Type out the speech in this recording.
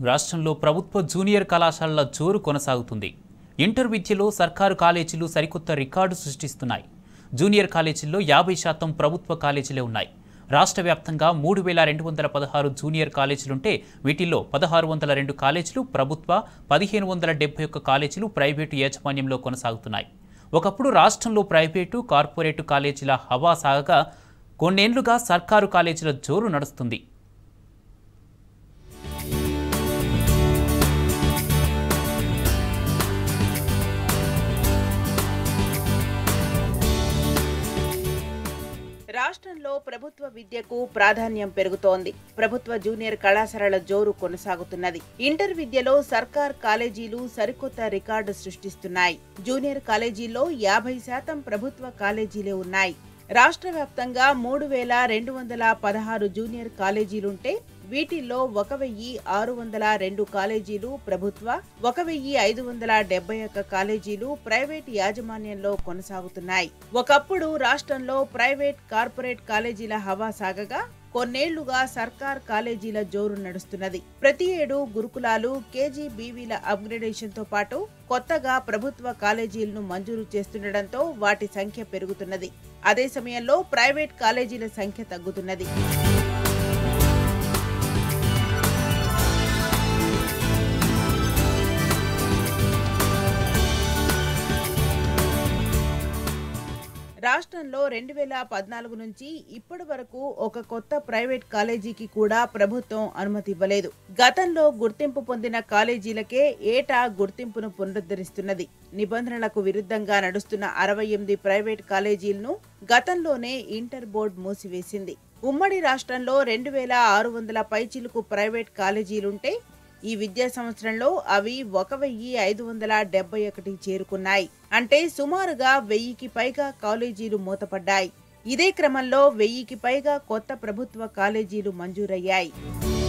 రాష్ట్రంలో ప్రభుత్వ జూనియర్ కళాశాలల జోరు కొనసాగుతుంది ఇంటర్ విద్యలో సర్కారు కాలేజీలు సరికొత్త రికార్డు సృష్టిస్తున్నాయి జూనియర్ కాలేజీల్లో యాభై శాతం ప్రభుత్వ కాలేజీలే ఉన్నాయి రాష్ట్ర వ్యాప్తంగా మూడు వేల రెండు వందల పదహారు జూనియర్ కాలేజీలుంటే వీటిల్లో పదహారు వందల రెండు కాలేజీలు ప్రభుత్వ పదిహేను వందల డెబ్బై ఒక్క కాలేజీలు ప్రైవేటు యాజమాన్యంలో కొనసాగుతున్నాయి ఒకప్పుడు రాష్ట్రంలో ప్రైవేటు కార్పొరేటు కాలేజీల హవా సాగగా కొన్నేళ్లుగా సర్కారు కాలేజీల జోరు నడుస్తుంది రాష్ట్రంలో ప్రభుత్వ విద్యకు ప్రాధాన్యం పెరుగుతోంది ప్రభుత్వ జూనియర్ కళాశాలల జోరు కొనసాగుతున్నది ఇంటర్ విద్యలో సర్కార్ కాలేజీలు సరికొత్త రికార్డు సృష్టిస్తున్నాయి జూనియర్ కాలేజీల్లో యాభై శాతం ప్రభుత్వ కాలేజీలే ఉన్నాయి రాష్ట్ర వ్యాప్తంగా మూడు వేల రెండు వందల పదహారు జూనియర్ కాలేజీలుంటే వీటిల్లో ఒక వెయ్యి ఆరు వందల రెండు కాలేజీలు ప్రభుత్వ ఒక వెయ్యి ఐదు వందల డెబ్బై ఒక్క కాలేజీలు ప్రైవేట్ యాజమాన్యంలో కొనసాగుతున్నాయి ఒకప్పుడు రాష్ట్రంలో ప్రైవేట్ కార్పొరేట్ కాలేజీల హవా సాగగా కొన్నేళ్లుగా సర్కార్ కాలేజీల జోరు నడుస్తున్నది ప్రతి ఏడు గురుకులాలు కేజీబీవీల అప్గ్రేడేషన్ తో పాటు కొత్తగా ప్రభుత్వ కాలేజీలను మంజూరు చేస్తుండటంతో వాటి సంఖ్య పెరుగుతున్నది అదే సమయంలో ప్రైవేట్ కాలేజీల సంఖ్య తగ్గుతున్నది రాష్ట్రంలో రెండు వేల పద్నాలుగు నుంచి ఇప్పటి వరకు ఒక కొత్త ప్రైవేట్ కాలేజీకి కూడా ప్రభుత్వం అనుమతి ఇవ్వలేదు గతంలో గుర్తింపు పొందిన కాలేజీలకే ఏటా గుర్తింపును పునరుద్ధరిస్తున్నది నిబంధనలకు విరుద్ధంగా నడుస్తున్న అరవై ఎనిమిది ప్రైవేట్ కాలేజీలను గతంలోనే ఇంటర్ బోర్డు మూసివేసింది ఉమ్మడి రాష్ట్రంలో రెండు వేల ఆరు వందల పైచిలుకు ప్రైవేట్ కాలేజీలుంటే ఈ విద్యా సంవత్సరంలో అవి ఒక వెయ్యి ఐదు వందల డెబ్బై ఒకటి చేరుకున్నాయి అంటే సుమారుగా వెయ్యికి పైగా కాలేజీలు మూతపడ్డాయి ఇదే క్రమంలో వెయ్యికి పైగా కొత్త ప్రభుత్వ కాలేజీలు మంజూరయ్యాయి